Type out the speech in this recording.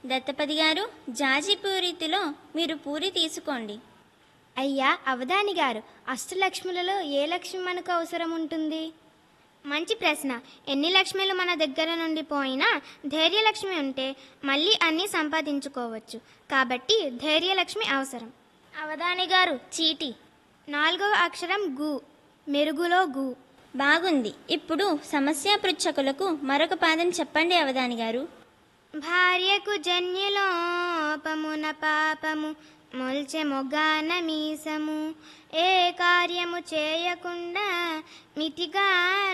దత్తపతి గారు జాజి పూరితిలో మీరు పూరి తీసుకోండి అయ్యా అవధాని గారు అష్టలక్ష్ములలో ఏ లక్ష్మి మనకు అవసరం ఉంటుంది మంచి ప్రశ్న ఎన్ని లక్ష్మిలు మన దగ్గర నుండి పోయినా ధైర్యలక్ష్మి ఉంటే మళ్ళీ అన్నీ సంపాదించుకోవచ్చు కాబట్టి ధైర్యలక్ష్మి అవసరం అవధాని గారు చీటి నాలుగవ అక్షరం గు మెరుగులో గు బాగుంది ఇప్పుడు సమస్య పృచ్ఛకులకు మరొక పాదం చెప్పండి అవధాని గారు భార్యకు జన్యులోపమున పాపము మొల్చె మొగాన మీసము ఏ కార్యము చేయకుండా మితిగా